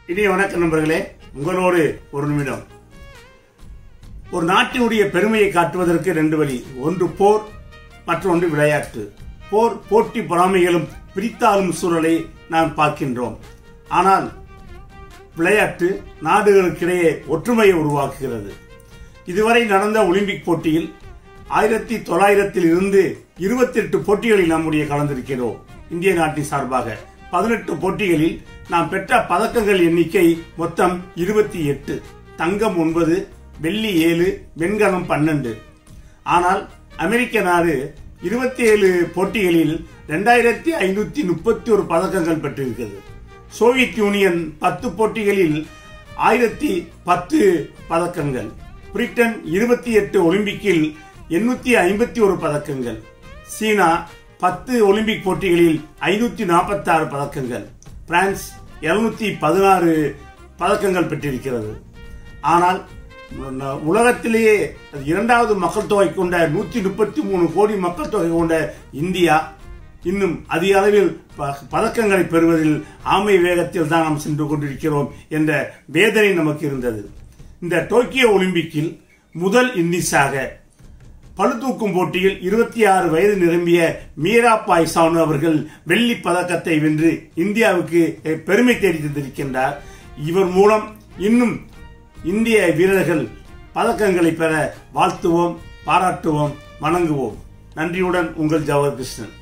இனிய வணக்கம் நண்பர்களே உங்களோடு ஒரு நிமிடம் ஒரு நாட்டினுடைய பெருமையை காட்டுவதற்கு ரெண்டு வழி ஒன்று போர் மற்றொன்று விளையாட்டு போர் போட்டி பொறாமைகளும் பிரித்தாளும் சூழலை நாம் பார்க்கின்றோம் ஆனால் விளையாட்டு நாடுகளுக்கிடையே ஒற்றுமையை உருவாக்குகிறது இதுவரை நடந்த ஒலிம்பிக் போட்டியில் ஆயிரத்தி தொள்ளாயிரத்தில் இருந்து இருபத்தி எட்டு போட்டிகளில் நம்முடைய கலந்திருக்கிறோம் இந்திய நாட்டின் சார்பாக பதினெட்டு போட்டிகளில் நாம் பெற்ற பதக்கங்கள் எண்ணிக்கை மொத்தம் இருபத்தி எட்டு தங்கம் ஒன்பது வெள்ளி ஏழு வெண்கலம் பன்னெண்டு ஆனால் அமெரிக்க நாடு இருபத்தி ஏழு போட்டிகளில் ரெண்டாயிரத்தி ஐநூத்தி முப்பத்தி ஒரு பதக்கங்கள் பெற்றிருக்கிறது சோவியத் யூனியன் பத்து போட்டிகளில் ஆயிரத்தி பத்து பதக்கங்கள் பிரிட்டன் இருபத்தி எட்டு ஒலிம்பிக்கில் எண்ணூத்தி ஐம்பத்தி ஒரு பதக்கங்கள் சீனா பத்து ஒலிம்பிக் போட்டிகளில் ஐநூத்தி நாற்பத்தி ஆறு பதக்கங்கள் பிரான்ஸ் இருநூத்தி பதினாறு பதக்கங்கள் பெற்றிருக்கிறது ஆனால் உலகத்திலேயே இரண்டாவது மக்கள் தொகை கொண்ட நூத்தி முப்பத்தி மூணு கோடி மக்கள் தொகை கொண்ட இந்தியா இன்னும் அதிக அளவில் ப- பதக்கங்களை பெறுவதில் ஆமை வேகத்தில் தான் நாம் சென்று கொண்டிருக்கிறோம் என்ற வேதனை நமக்கு இருந்தது இந்த டோக்கியோ ஒலிம்பிக்கில் முதல் இன்னிஸாக பளுதூக்கும் போட்டியில் இருபத்தி ஆறு வயது நிரம்பிய மீரா பாய் சானு அவர்கள் வெள்ளி பதக்கத்தை வென்று இந்தியாவுக்கு அஹ், பெருமை தேடி தந்திருக்கின்றார் இவர் மூலம் இன்னும் இந்திய வீரர்கள் பதக்கங்களை பெற வாழ்த்துவோம் பாராட்டுவோம் வணங்குவோம் நன்றியுடன் உங்கள் ஜவஹர் கிருஷ்ணன்